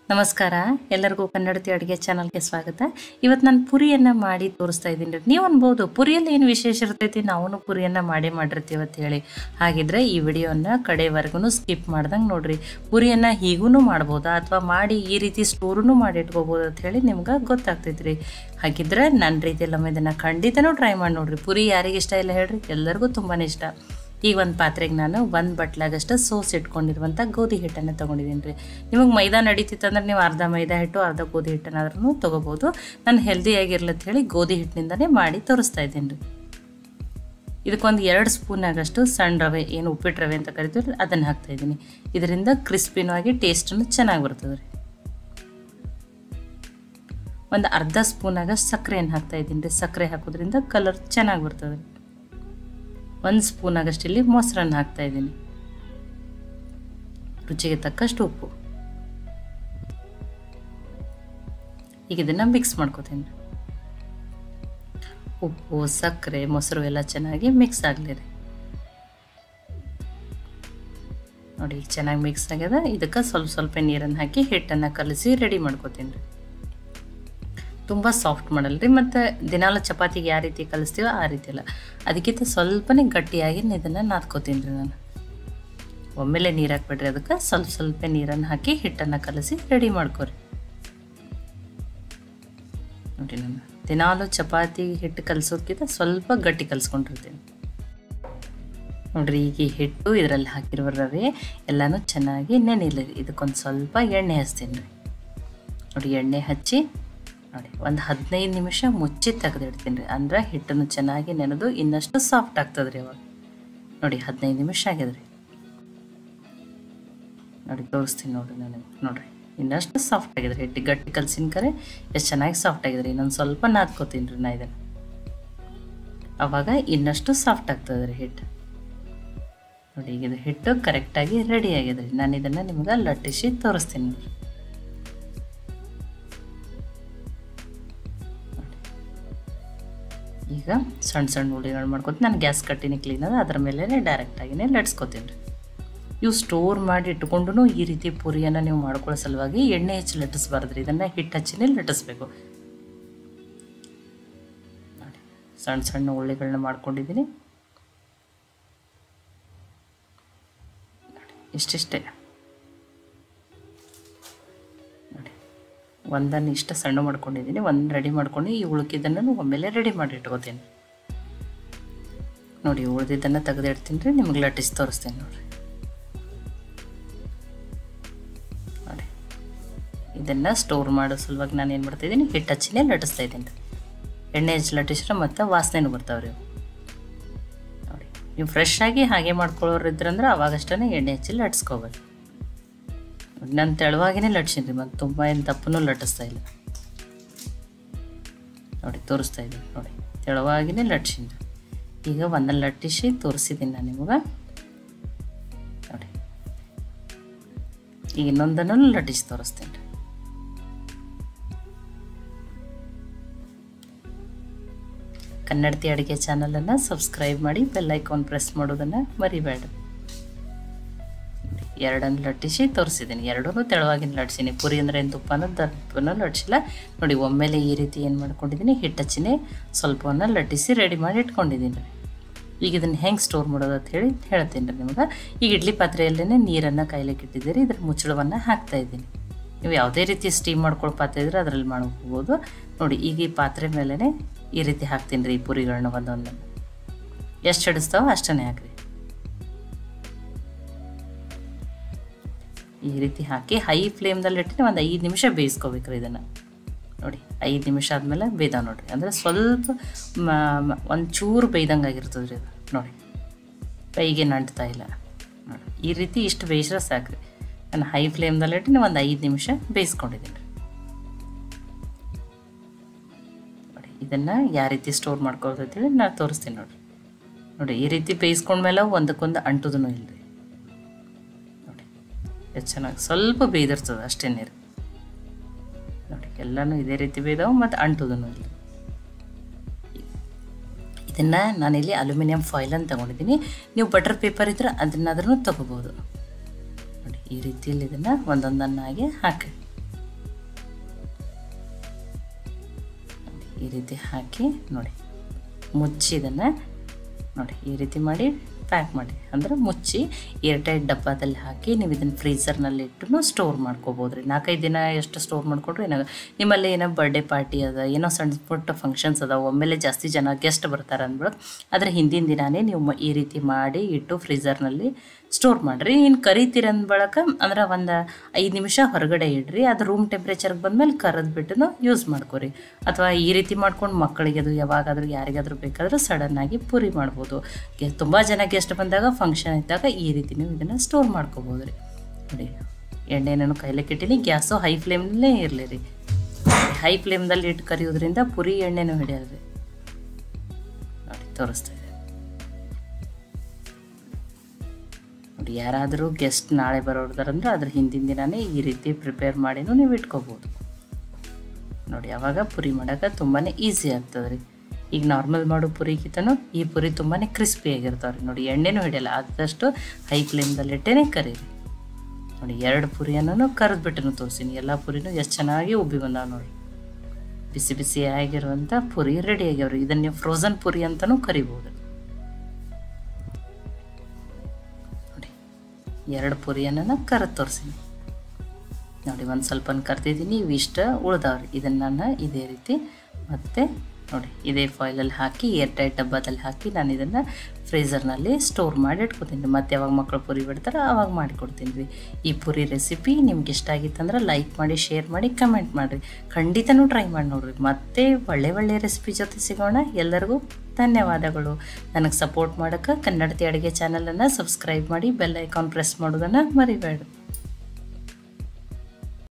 ನಮಸ್ಕಾರ ಎಲ್ಲರಿಗೂ ಕನ್ನಡತಿ ಅಡುಗೆ ಚಾನಲ್ಗೆ ಸ್ವಾಗತ ಇವತ್ತು ನಾನು ಪುರಿಯನ್ನು ಮಾಡಿ ತೋರಿಸ್ತಾ ಇದ್ದೀನಿ ರೀ ನೀವು ಅನ್ಬೋದು ಪುರಿಯಲ್ಲಿ ಏನು ವಿಶೇಷ ಇರ್ತೈತಿ ನಾವು ಪುರಿಯನ್ನು ಮಾಡೇ ಮಾಡಿರ್ತೀವಿ ಅಂತ ಹೇಳಿ ಹಾಗಿದ್ರೆ ಈ ವಿಡಿಯೋನ ಕಡೆವರೆಗೂ ಸ್ಕಿಪ್ ಮಾಡ್ದಂಗೆ ನೋಡ್ರಿ ಪುರಿಯನ್ನು ಹೀಗೂ ಮಾಡ್ಬೋದಾ ಅಥವಾ ಮಾಡಿ ಈ ರೀತಿ ಸ್ಟೋರೂ ಮಾಡಿ ಇಟ್ಕೋಬೋದು ಅಂತ ಹೇಳಿ ನಿಮ್ಗೆ ಗೊತ್ತಾಗ್ತೈತಿ ರೀ ಹಾಗಿದ್ರೆ ನನ್ನ ರೀತಿಯಲ್ಲಿ ಇದನ್ನು ಖಂಡಿತನೂ ಟ್ರೈ ಮಾಡಿ ನೋಡ್ರಿ ಪುರಿ ಯಾರಿಗೆ ಇಷ್ಟ ಇಲ್ಲ ಹೇಳ್ರಿ ಎಲ್ಲರಿಗೂ ತುಂಬಾ ಇಷ್ಟ ಈಗ ಒಂದು ಪಾತ್ರೆಗೆ ನಾನು ಒಂದು ಬಟ್ಲಾಗಷ್ಟು ಸೋಸ್ ಇಟ್ಕೊಂಡಿರುವಂಥ ಗೋಧಿ ಹಿಟ್ಟನ್ನು ತೊಗೊಂಡಿದ್ದೀನಿ ರೀ ನಿಮಗೆ ಮೈದಾ ನಡೀತಿತ್ತಂದ್ರೆ ನೀವು ಅರ್ಧ ಮೈದಾ ಹಿಟ್ಟು ಅರ್ಧ ಗೋಧಿ ಹಿಟ್ಟನ್ನಾದ್ರೂ ತೊಗೋಬೋದು ನಾನು ಹೆಲ್ದಿಯಾಗಿರ್ಲಂತ ಹೇಳಿ ಗೋಧಿ ಹಿಟ್ಟಿನಿಂದನೇ ಮಾಡಿ ತೋರಿಸ್ತಾ ಇದ್ದೀನಿ ರೀ ಇದಕ್ಕೊಂದು ಎರಡು ಸ್ಪೂನ್ ಆಗಷ್ಟು ಸಣ್ಣ ರವೆ ಏನು ಉಪ್ಪಿಟ್ಟು ರವೆ ಅಂತ ಕರಿತೀವಿ ಅದನ್ನು ಹಾಕ್ತಾಯಿದ್ದೀನಿ ಇದರಿಂದ ಕ್ರಿಸ್ಪಿನೂ ಆಗಿ ಟೇಸ್ಟನ್ನು ಚೆನ್ನಾಗಿ ಬರ್ತದೆ ರೀ ಒಂದು ಅರ್ಧ ಸ್ಪೂನ್ ಆಗಷ್ಟು ಸಕ್ಕರೆಯನ್ನು ಹಾಕ್ತಾಯಿದ್ದೀನಿ ರೀ ಸಕ್ಕರೆ ಹಾಕೋದ್ರಿಂದ ಕಲರ್ ಚೆನ್ನಾಗಿ ಬರ್ತದೆ ರೀ ಒಂದು ಸ್ಪೂನ್ ಆಗಷ್ಟು ಇಲ್ಲಿ ಮೊಸರನ್ನು ಹಾಕ್ತಾ ಇದ್ದೀನಿ ರುಚಿಗೆ ತಕ್ಕಷ್ಟು ಉಪ್ಪು ಈಗ ಇದನ್ನು ಮಿಕ್ಸ್ ಮಾಡ್ಕೋತೀನಿ ಉಪ್ಪು ಸಕ್ಕರೆ ಮೊಸರು ಎಲ್ಲ ಚೆನ್ನಾಗಿ ಮಿಕ್ಸ್ ಆಗಲಿ ರೀ ನೋಡಿ ಈಗ ಚೆನ್ನಾಗಿ ಮಿಕ್ಸ್ ಆಗ್ಯದ ಇದಕ್ಕೆ ಸ್ವಲ್ಪ ಸ್ವಲ್ಪ ನೀರನ್ನು ಹಾಕಿ ಹಿಟ್ಟನ್ನು ಕಲಸಿ ರೆಡಿ ಮಾಡ್ಕೋತೀನಿ ರೀ ತುಂಬ ಸಾಫ್ಟ್ ಮಾಡಲ್ರಿ ಮತ್ತು ದಿನಾಲ ಚಪಾತಿಗೆ ಯಾವ ರೀತಿ ಕಲಿಸ್ತೀವೋ ಆ ರೀತಿ ಅಲ್ಲ ಅದಕ್ಕಿಂತ ಸ್ವಲ್ಪನೇ ಗಟ್ಟಿಯಾಗಿ ಇದನ್ನು ನಾದ್ಕೋತೀನಿ ರೀ ನಾನು ಒಮ್ಮೆಲೆ ನೀರು ಹಾಕ್ಬಿಡ್ರಿ ಅದಕ್ಕೆ ಸ್ವಲ್ಪ ಸ್ವಲ್ಪ ನೀರನ್ನು ಹಾಕಿ ಹಿಟ್ಟನ್ನು ಕಲಸಿ ರೆಡಿ ಮಾಡ್ಕೊರಿ ನೋಡಿ ನಾನು ದಿನಾಲು ಚಪಾತಿ ಹಿಟ್ಟು ಕಲಿಸೋದಕ್ಕಿಂತ ಸ್ವಲ್ಪ ಗಟ್ಟಿ ಕಲಿಸ್ಕೊಂಡಿರ್ತೀನಿ ನೋಡ್ರಿ ಈಗ ಈ ಹಿಟ್ಟು ಇದರಲ್ಲಿ ಹಾಕಿರುವ ರವೆ ಎಲ್ಲನೂ ಚೆನ್ನಾಗಿ ನೆನೆಯಲಿ ಇದಕ್ಕೊಂದು ಸ್ವಲ್ಪ ಎಣ್ಣೆ ಹಚ್ತೀನಿ ರೀ ನೋಡಿ ಎಣ್ಣೆ ಹಚ್ಚಿ ನೋಡಿ ಒಂದು ಹದಿನೈದು ನಿಮಿಷ ಮುಚ್ಚಿ ತೆಗೆದಿಡ್ತೀನಿ ರೀ ಅಂದ್ರೆ ಹಿಟ್ಟನ್ನು ಚೆನ್ನಾಗಿ ನೆನೆದು ಇನ್ನಷ್ಟು ಸಾಫ್ಟ್ ಆಗ್ತದೆ ರೀ ಅವಾಗ ನೋಡಿ ಹದಿನೈದು ನಿಮಿಷ ಆಗ್ಯದ ರೀ ನೋಡಿ ತೋರಿಸ್ತೀನಿ ನೋಡಿರಿ ನನಗೆ ನೋಡಿರಿ ಇನ್ನಷ್ಟು ಸಾಫ್ಟ್ ಆಗಿದೆ ಹಿಟ್ಟು ಗಟ್ಟಿ ಕಲ್ಸಿನ ಕರೆ ಎಷ್ಟು ಚೆನ್ನಾಗಿ ಸಾಫ್ಟ್ ಆಗಿದೆ ರೀ ಇನ್ನೊಂದು ಸ್ವಲ್ಪ ನಾದ್ಕೋತೀನಿ ರೀ ನಾ ಇದನ್ನು ಅವಾಗ ಇನ್ನಷ್ಟು ಸಾಫ್ಟ್ ಆಗ್ತದೆ ರೀ ಹಿಟ್ಟು ನೋಡಿ ಈಗ ಇದು ಹಿಟ್ಟು ಕರೆಕ್ಟಾಗಿ ರೆಡಿ ಆಗಿದೆ ರೀ ನಾನು ಇದನ್ನು ನಿಮ್ಗೆ ಲಟ್ಟಿಸಿ ತೋರಿಸ್ತೀನಿ ನೋಡಿರಿ ಈಗ ಸಣ್ಣ ಸಣ್ಣ ಉಳ್ಳಿಗಳು ಮಾಡ್ಕೊತೀನಿ ನಾನು ಗ್ಯಾಸ್ ಕಟ್ಟಿನಿ ಕ್ಲೀನ್ ಅದ ಅದ್ರ ಮೇಲೆ ಡೈರೆಕ್ಟಾಗಿನೇ ಲಟ್ಸ್ಕೊತೀನಿ ರೀ ಇವು ಸ್ಟೋರ್ ಮಾಡಿ ಇಟ್ಕೊಂಡು ಈ ರೀತಿ ಪುರಿಯನ್ನು ನೀವು ಮಾಡ್ಕೊಳ್ಳೋ ಸಲುವಾಗಿ ಎಣ್ಣೆ ಹೆಚ್ಚಿ ಲಟ್ಟಿಸ್ಬಾರ್ದು ರೀ ಇದನ್ನು ಹಿಟ್ಟು ಹಚ್ಚಿನೇ ಲಟ್ಟಿಸ್ಬೇಕು ನೋಡಿ ಸಣ್ಣ ಸಣ್ಣ ಉಳ್ಳಿಗಳನ್ನ ಮಾಡ್ಕೊಂಡಿದ್ದೀನಿ ಇಷ್ಟಿಷ್ಟೇ ನೋಡಿ ಒಂದನ್ನು ಇಷ್ಟ ಸಣ್ಣ ಮಾಡ್ಕೊಂಡಿದ್ದೀನಿ ಒಂದು ರೆಡಿ ಮಾಡ್ಕೊಂಡು ಈ ಉಳ್ಕಿದ್ದನ್ನು ಒಮ್ಮೆಲೆ ರೆಡಿ ಮಾಡಿ ಇಟ್ಕೋತೀನಿ ನೋಡಿ ಉಳ್ದಿದ್ದನ್ನು ತೆಗೆದಿಡ್ತೀನಿ ರೀ ನಿಮ್ಗೆ ಲಟ್ಟಿಸಿ ತೋರಿಸ್ತೀನಿ ನೋಡಿರಿ ನೋಡಿ ಇದನ್ನು ಸ್ಟೋರ್ ಮಾಡೋ ಸಲುವಾಗಿ ನಾನು ಏನು ಮಾಡ್ತಾಯಿದ್ದೀನಿ ಹಿಟ್ಟು ಹಚ್ಚಿನೇ ಲಟ್ಟಿಸ್ತಾ ಇದ್ದೀನಿ ರೀ ಎಣ್ಣೆ ಹಚ್ಚಿ ಲಟ್ಟಿಸ್ರೆ ಮತ್ತು ವಾಸನೆನೂ ಬರ್ತಾವೆ ರೀ ನೋಡಿ ನೀವು ಫ್ರೆಶ್ ಆಗಿ ಹಾಗೆ ಮಾಡ್ಕೊಳ್ಳೋರು ಇದ್ರಂದ್ರೆ ಅವಾಗಷ್ಟೇ ಎಣ್ಣೆ ಹಚ್ಚಿ ಲಟ್ಸ್ಕೋಬೇಕು ನಾನು ತೆಳುವಾಗಿನೇ ಲಟ್ಸೀನಿ ರೀ ಮತ್ತು ತುಂಬ ಏನು ತಪ್ಪೂ ಲಟ್ಟಿಸ್ತಾ ಇಲ್ಲ ನೋಡಿ ತೋರಿಸ್ತಾ ಇದ್ದೀನಿ ನೋಡಿ ತೆಳುವಾಗಿನೇ ಲಟ್ಸೀನಿ ರೀ ಈಗ ಒಂದಲ್ಲಿ ಲಟ್ಟಿಸಿ ತೋರಿಸಿದ್ದೀನಿ ನಾನು ನಿಮಗೆ ನೋಡಿ ಈಗ ಇನ್ನೊಂದನ್ನು ಲಟ್ಟಿಸಿ ತೋರಿಸ್ತೀನಿ ರೀ ಕನ್ನಡತಿ ಅಡುಗೆ ಚಾನಲನ್ನು ಸಬ್ಸ್ಕ್ರೈಬ್ ಮಾಡಿ ಬೆಲ್ ಐಕಾನ್ ಪ್ರೆಸ್ ಮಾಡೋದನ್ನು ಮರಿಬೇಡ ಎರಡನ್ನು ಲಟ್ಟಿಸಿ ತೋರಿಸಿದ್ದೀನಿ ಎರಡೂ ತೆಳುವಾಗಿನ ಲಟ್ಸೀನಿ ಪುರಿ ಅಂದರೆ ಏನು ತುಪ್ಪನೂ ದಪ್ಪನೂ ಲಟ್ಸಿಲ್ಲ ನೋಡಿ ಒಮ್ಮೆಲೆ ಈ ರೀತಿ ಏನು ಮಾಡ್ಕೊಂಡಿದ್ದೀನಿ ಹಿಟ್ಟಚ್ಚಿನೇ ಸ್ವಲ್ಪವನ್ನು ಲಟ್ಟಿಸಿ ರೆಡಿ ಮಾಡಿ ಇಟ್ಕೊಂಡಿದ್ದೀನಿ ರೀ ಈಗ ಇದನ್ನು ಹೆಂಗೆ ಸ್ಟೋರ್ ಮಾಡೋದು ಅಂತ ಹೇಳಿ ಹೇಳ್ತೀನಿ ರೀ ನಿಮ್ಗೆ ಈಗ ಇಡ್ಲಿ ಪಾತ್ರೆಯಲ್ಲೇ ನೀರನ್ನು ಕಾಯ್ಲಿಕ್ಕೆ ಇಟ್ಟಿದ್ದೀರಿ ಇದ್ರ ಮುಚ್ಚಳವನ್ನು ಹಾಕ್ತಾಯಿದ್ದೀನಿ ನೀವು ಯಾವುದೇ ರೀತಿ ಸ್ಟೀಮ್ ಮಾಡ್ಕೊಳ್ಳೋ ಪಾತ್ರೆ ಇದ್ರೆ ಅದರಲ್ಲಿ ಮಾಡ್ಕೋಬೋದು ನೋಡಿ ಈಗ ಈ ಪಾತ್ರೆ ಮೇಲೇ ಈ ರೀತಿ ಹಾಕ್ತೀನಿ ರೀ ಈ ಪುರಿಗಳನ್ನ ಒಂದೊಂದನ್ನು ಎಷ್ಟು ಹಿಡಿಸ್ತಾವೋ ಅಷ್ಟೇ ಹಾಕ್ರಿ ಈ ರೀತಿ ಹಾಕಿ ಹೈ ಫ್ಲೇಮ್ದಲ್ಲಿ ಇಟ್ಟು ಒಂದು ಐದು ನಿಮಿಷ ಬೇಯಿಸ್ಕೋಬೇಕ್ರಿ ಇದನ್ನು ನೋಡಿ ಐದು ನಿಮಿಷ ಆದಮೇಲೆ ಬೇಯ್ದಾವ ನೋಡಿರಿ ಅಂದರೆ ಸ್ವಲ್ಪ ಒಂದು ಚೂರು ಬೇಯ್ದಂಗೆ ಆಗಿರ್ತದೆ ರೀ ಅದು ನೋಡಿ ಕೈಗೆ ನಂಟ್ತಾ ಇಲ್ಲ ನೋಡಿ ಈ ರೀತಿ ಇಷ್ಟು ಬೇಯಿಸ್ರೆ ಸಾಕ್ರಿ ನಾನು ಹೈ ಫ್ಲೇಮ್ದಲ್ಲಿ ಇಟ್ಟು ಒಂದು ಐದು ನಿಮಿಷ ಬೇಯಿಸ್ಕೊಂಡಿದ್ದೀನಿ ರೀ ನೋಡಿ ಇದನ್ನು ಯಾವ ರೀತಿ ಸ್ಟೋರ್ ಮಾಡ್ಕೊಳ್ಳೋದು ಅಂತೇಳಿ ನಾನು ತೋರಿಸ್ತೀನಿ ನೋಡಿರಿ ನೋಡಿ ಈ ರೀತಿ ಬೇಯಿಸ್ಕೊಂಡ್ಮೇಲೆ ಒಂದಕ್ಕೊಂದು ಅಂಟುದೂ ಇಲ್ಲ ರೀ ನೋಡಿ ಎಷ್ಟು ಚೆನ್ನಾಗಿ ಸ್ವಲ್ಪ ಬೇಯ್ದಿರ್ತದೆ ಅಷ್ಟೇ ನೀರು ನೋಡಿ ಎಲ್ಲನೂ ಇದೇ ರೀತಿ ಬೇಯ್ದಾವೆ ಮತ್ತು ಅಂಟುದೂ ಇಲ್ಲ ಇದನ್ನು ನಾನಿಲ್ಲಿ ಅಲ್ಯೂಮಿನಿಯಂ ಫಾಯಿಲನ್ನು ತೊಗೊಂಡಿದ್ದೀನಿ ನೀವು ಬಟರ್ ಪೇಪರ್ ಇದ್ರೆ ಅದನ್ನಾದ್ರೂ ತೊಗೋಬೋದು ನೋಡಿ ಈ ರೀತಿಯಲ್ಲಿ ಇದನ್ನು ಒಂದೊಂದನ್ನಾಗಿ ಹಾಕಿ ಈ ರೀತಿ ಹಾಕಿ ನೋಡಿ ಮುಚ್ಚಿ ಇದನ್ನು ನೋಡಿ ಈ ರೀತಿ ಮಾಡಿ ಪ್ಯಾಕ್ ಮಾಡಿ ಅಂದರೆ ಮುಚ್ಚಿ ಏರ್ಟೈಟ್ ಡಬ್ಬದಲ್ಲಿ ಹಾಕಿ ನೀವು ಇದನ್ನು ಫ್ರೀಝರ್ನಲ್ಲಿ ಇಟ್ಟು ಸ್ಟೋರ್ ಮಾಡ್ಕೋಬೋದು ರೀ ನಾಲ್ಕೈದು ದಿನ ಎಷ್ಟು ಸ್ಟೋರ್ ಮಾಡ್ಕೊಂಡ್ರೆ ಏನಾಗ ನಿಮ್ಮಲ್ಲಿ ಏನೋ ಬರ್ಡೇ ಪಾರ್ಟಿ ಅದ ಏನೋ ಸಣ್ಣ ಪುಟ್ಟ ಫಂಕ್ಷನ್ಸ್ ಅದ ಒಮ್ಮೆಲೆ ಜಾಸ್ತಿ ಜನ ಗೆಸ್ಟ್ ಬರ್ತಾರೆ ಅಂದ್ಬಿಟ್ಟು ಅದ್ರ ಹಿಂದಿನ ದಿನಾನೇ ನೀವು ಮ- ಈ ರೀತಿ ಮಾಡಿ ಇಟ್ಟು ಫ್ರೀಝರ್ನಲ್ಲಿ ಸ್ಟೋರ್ ಮಾಡಿರಿ ಇನ್ನು ಕರಿತೀರ ಬಳಕ ಅಂದ್ರೆ ಒಂದು ಐದು ನಿಮಿಷ ಹೊರಗಡೆ ಇಡ್ರಿ ಅದು ರೂಮ್ ಟೆಂಪ್ರೇಚರ್ಗೆ ಬಂದಮೇಲೆ ಕರೆದ್ಬಿಟ್ಟು ಯೂಸ್ ಮಾಡ್ಕೊರಿ ಅಥವಾ ಈ ರೀತಿ ಮಾಡ್ಕೊಂಡು ಮಕ್ಕಳಿಗೆ ಅದು ಯಾವಾಗಾದ್ರೂ ಯಾರಿಗಾದ್ರೂ ಬೇಕಾದ್ರೆ ಸಡನ್ನಾಗಿ ಪೂರಿ ಮಾಡ್ಬೋದು ಗೆ ತುಂಬ ಜನ ಗೆಸ್ಟ್ ಬಂದಾಗ ಫಂಕ್ಷನ್ ಇದ್ದಾಗ ಈ ರೀತಿ ನೀವು ಇದನ್ನು ಸ್ಟೋರ್ ಮಾಡ್ಕೋಬೋದು ರೀ ನೋಡಿ ಎಣ್ಣೆನೂ ಕೈಲಕ್ಕೆ ಇಟ್ಟಿನಿ ಗ್ಯಾಸು ಹೈ ಫ್ಲೇಮ್ನಲ್ಲೇ ಇರಲಿ ರೀ ಹೈ ಫ್ಲೇಮ್ದಲ್ಲಿ ಇಟ್ಟು ಕರಿಯೋದ್ರಿಂದ ಪುರಿ ಎಣ್ಣೆನೂ ಹಿಡಿಯೋದು ರೀ ನೋಡಿ ತೋರಿಸ್ತಾ ಇದೆ ನೋಡಿ ಯಾರಾದರೂ ಗೆಸ್ಟ್ ನಾಳೆ ಬರೋರ್ದಾರಂದ್ರೆ ಅದ್ರ ಹಿಂದಿನ ದಿನನೇ ಈ ರೀತಿ ಪ್ರಿಪೇರ್ ಮಾಡಿನೂ ನೀವು ಇಟ್ಕೋಬೋದು ನೋಡಿ ಅವಾಗ ಪುರಿ ಮಾಡೋಕೆ ತುಂಬಾ ಈಸಿ ಆಗ್ತದೆ ರೀ ಈಗ ನಾರ್ಮಲ್ ಮಾಡೋ ಪುರಿಗಿಂತನೂ ಈ ಪುರಿ ತುಂಬಾ ಕ್ರಿಸ್ಪಿ ಆಗಿರ್ತಾವೆ ರೀ ನೋಡಿ ಎಣ್ಣೆನೂ ಹಿಡಿಯಲ್ಲ ಆದಷ್ಟು ಹೈ ಫ್ಲೇಮ್ದಲ್ಲಿಟ್ಟೇ ಕರೀರಿ ನೋಡಿ ಎರಡು ಪುರಿಯನ್ನು ಕರೆದ್ಬಿಟ್ಟು ತೋರಿಸ್ತೀನಿ ಎಲ್ಲ ಪುರಿನೂ ಎಷ್ಟು ಚೆನ್ನಾಗಿ ಉಬ್ಬಿ ಬಂದಾವೆ ನೋಡಿ ಬಿಸಿ ಬಿಸಿ ಆಗಿರುವಂಥ ಪುರಿ ರೆಡಿ ಆಗ್ಯಾವ್ರಿ ಇದನ್ನು ನೀವು ಫ್ರೋಝನ್ ಪುರಿ ಅಂತಲೂ ಕರಿಬೋದು ನೋಡಿ ಎರಡು ಪುರಿಯನ್ನು ಕರೆದು ತೋರಿಸಿನಿ ನೋಡಿ ಒಂದು ಸ್ವಲ್ಪ ಕರ್ದಿದ್ದೀನಿ ಇವು ಇಷ್ಟ ಉಳ್ದಾವ್ರಿ ಇದನ್ನು ನಾನು ಇದೇ ರೀತಿ ಮತ್ತೆ ನೋಡಿ ಇದೇ ಫಾಯಿಲಲ್ಲಿ ಹಾಕಿ ಏರ್ ಟೈಟ್ ಡಬ್ಬದಲ್ಲಿ ಹಾಕಿ ನಾನು ಇದನ್ನು ಫ್ರೀಝರ್ನಲ್ಲಿ ಸ್ಟೋರ್ ಮಾಡಿ ಇಟ್ಕೊತೀನಿ ಮತ್ತೆ ಯಾವಾಗ ಮಕ್ಕಳು ಪುರಿ ಬಿಡ್ತಾರೆ ಆವಾಗ ಮಾಡಿಕೊಡ್ತೀನಿ ರೀ ಈ ಪುರಿ ರೆಸಿಪಿ ನಿಮ್ಗೆ ಇಷ್ಟ ಆಗಿತ್ತಂದ್ರೆ ಲೈಕ್ ಮಾಡಿ ಶೇರ್ ಮಾಡಿ ಕಮೆಂಟ್ ಮಾಡಿರಿ ಖಂಡಿತನೂ ಟ್ರೈ ಮಾಡಿ ನೋಡ್ರಿ ಮತ್ತೆ ಒಳ್ಳೆ ಒಳ್ಳೆ ರೆಸಿಪಿ ಜೊತೆ ಸಿಗೋಣ ಎಲ್ಲರಿಗೂ ಧನ್ಯವಾದಗಳು ನನಗೆ ಸಪೋರ್ಟ್ ಮಾಡೋಕ್ಕೆ ಕನ್ನಡತಿ ಅಡುಗೆ ಚಾನಲನ್ನು ಸಬ್ಸ್ಕ್ರೈಬ್ ಮಾಡಿ ಬೆಲ್ ಐಕಾನ್ ಪ್ರೆಸ್ ಮಾಡೋದನ್ನು ಮರಿಬೇಡ